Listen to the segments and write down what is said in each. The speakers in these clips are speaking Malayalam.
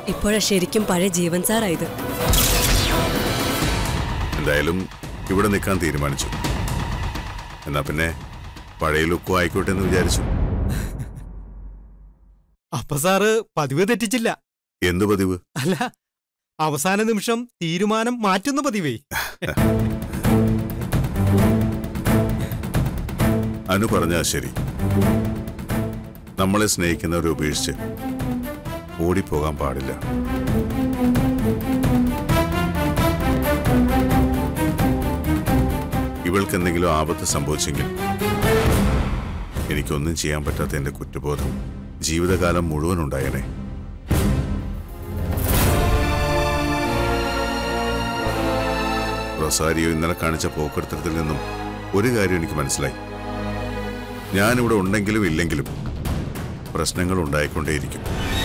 ഇപ്പോഴാ ശരിക്കും പഴയ ജീവൻ സാറായത് എന്തായാലും ഇവിടെ നിൽക്കാൻ തീരുമാനിച്ചു എന്നാ പിന്നെ പഴയ ലുക്കും ആയിക്കോട്ടെ എന്ന് വിചാരിച്ചു അപ്പൊ സാറ് പതിവ് തെറ്റിച്ചില്ല എന്തു പതിവ് അല്ല അവസാന നിമിഷം തീരുമാനം മാറ്റുന്ന പതിവേ അനു പറഞ്ഞാ ശരി നമ്മളെ സ്നേഹിക്കുന്നവരെ ഉപേക്ഷിച്ച് ഓടിപ്പോകാൻ പാടില്ല ഇവൾക്ക് എന്തെങ്കിലും ആപത്ത് സംഭവിച്ചെങ്കിൽ എനിക്കൊന്നും ചെയ്യാൻ പറ്റാത്ത എന്റെ കുറ്റബോധം ജീവിതകാലം മുഴുവൻ ഉണ്ടായനെ റൊസാരിയോ ഇന്നലെ കാണിച്ച പോക്കെടുത്തത്തിൽ നിന്നും ഒരു കാര്യം എനിക്ക് മനസ്സിലായി ഞാനിവിടെ ഉണ്ടെങ്കിലും ഇല്ലെങ്കിലും പ്രശ്നങ്ങൾ ഉണ്ടായിക്കൊണ്ടേയിരിക്കും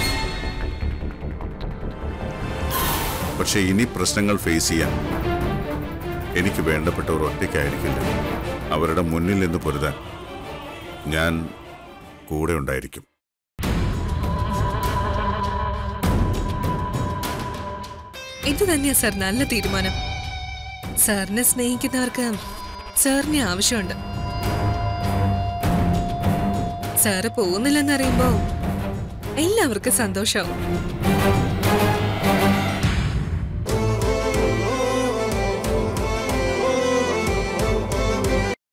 പക്ഷെ ഇനി പ്രശ്നങ്ങൾ ഫേസ് ചെയ്യാൻ എനിക്ക് വേണ്ടപ്പെട്ടവർ ഒറ്റയ്ക്കായിരിക്കില്ല അവരുടെ മുന്നിൽ നിന്ന് പൊരുതാൻ ഞാൻ കൂടെ ഉണ്ടായിരിക്കും ഇത് തന്നെയാ സാർ നല്ല തീരുമാനം സാറിനെ സ്നേഹിക്കുന്നവർക്ക് സാറിനെ ആവശ്യമുണ്ട് സാറ് പോകുന്നില്ലെന്നറിയുമ്പോ എല്ലാവർക്കും സന്തോഷാവും